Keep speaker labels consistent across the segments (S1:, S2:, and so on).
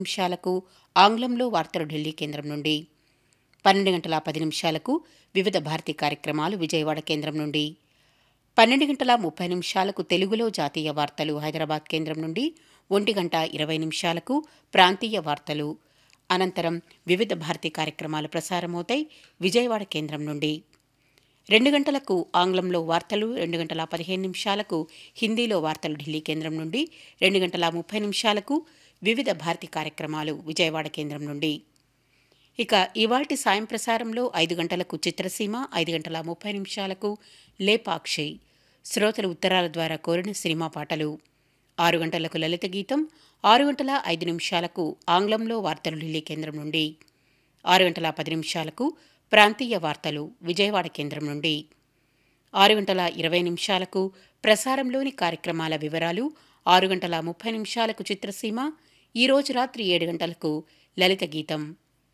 S1: నిమిషాలకు ఆంగ్లంలో వార్తలు ఢిల్లీ కేంద్రం నుండి పన్నెండు గంటల పది నిమిషాలకు వివిధ భారతి కార్యక్రమాలు విజయవాడ కేంద్రం నుండి పన్నెండు గంటల ముప్పై నిమిషాలకు తెలుగులో జాతీయ వార్తలు హైదరాబాద్ కేంద్రం నుండి ఒంటి గంట ఇరవై నిమిషాలకు ప్రాంతీయ వార్తలు అనంతరం వివిధ భారతి కార్యక్రమాలు ప్రసారమవుతాయి విజయవాడ కేంద్రం నుండి రెండు గంటలకు ఆంగ్లంలో వార్తలు రెండు గంటల పదిహేను నిమిషాలకు హిందీలో వార్తలు ఢిల్లీ కేంద్రం నుండి రెండు గంటల ముప్పై నిమిషాలకు వివిధ భారతి కార్యక్రమాలు విజయవాడ కేంద్రం నుండి ఇక ఇవాల్టి సాయం ప్రసారంలో ఐదు గంటలకు చిత్రసీమ ఐదు గంటల ముప్పై నిమిషాలకు లేపాక్షి శ్రోతలు ఉత్తరాల ద్వారా కోరిన సినిమా పాటలు ఆరు గంటలకు లలిత గీతం ఆరు గంటల ఐదు నిమిషాలకు ఆంగ్లంలో వార్తలు ఢిల్లీ కేంద్రం నుండి ఆరు గంటల పది నిమిషాలకు ప్రాంతీయ వార్తలు విజయవాడ కేంద్రం నుండి ఆరు గంటల ఇరవై నిమిషాలకు ప్రసారంలోని కార్యక్రమాల వివరాలు ఆరు గంటల ముప్పై నిమిషాలకు చిత్రసీమ ఈ రోజు రాత్రి ఏడు గంటలకు లలిత గీతం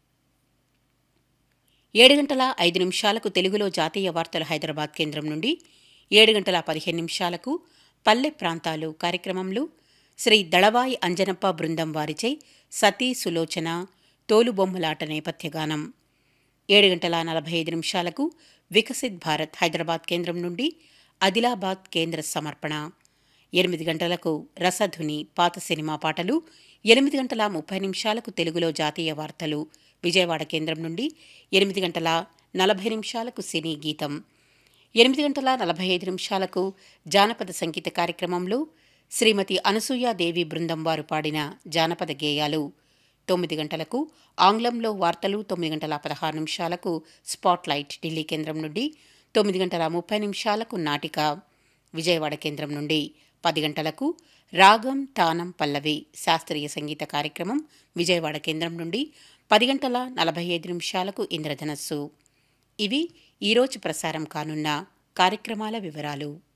S1: ఏడు గంటల ఐదు నిమిషాలకు తెలుగులో జాతీయ వార్తలు హైదరాబాద్ కేంద్రం నుండి ఏడు గంటల పదిహేను నిమిషాలకు పల్లె ప్రాంతాలు కార్యక్రమంలో శ్రీ దళవాయి అంజనప్ప బృందం వారిచే సతీ సులోచన తోలుబొమ్మలాట నేపథ్య గానం ఏడు గంటల నలభై ఐదు నిమిషాలకు వికసిత్ భారత్ హైదరాబాద్ కేంద్రం నుండి ఆదిలాబాద్ కేంద్ర సమర్పణ ఎనిమిది గంటలకు రసధుని పాత సినిమా పాటలు ఎనిమిది గంటల ముప్పై నిమిషాలకు తెలుగులో జాతీయ వార్తలు విజయవాడ కేంద్రం నుండి ఎనిమిది గంటల నలభై నిమిషాలకు సినీ గీతం ఎనిమిది గంటల నలభై ఐదు నిమిషాలకు జానపద సంగీత కార్యక్రమంలో శ్రీమతి అనసూయాదేవి బృందం వారు పాడిన జానపద గేయాలు తొమ్మిది గంటలకు ఆంగ్లంలో వార్తలు తొమ్మిది గంటల పదహారు నిమిషాలకు స్పాట్లైట్ ఢిల్లీ కేంద్రం నుండి తొమ్మిది గంటల ముప్పై నిమిషాలకు నాటిక విజయవాడ కేంద్రం నుండి పది గంటలకు రాగం తానం పల్లవి శాస్త్రీయ సంగీత కార్యక్రమం విజయవాడ కేంద్రం నుండి పది గంటల నలభై ఐదు నిమిషాలకు ఇంద్రధనస్సు ఇవి ఈరోజు ప్రసారం కానున్న కార్యక్రమాల వివరాలు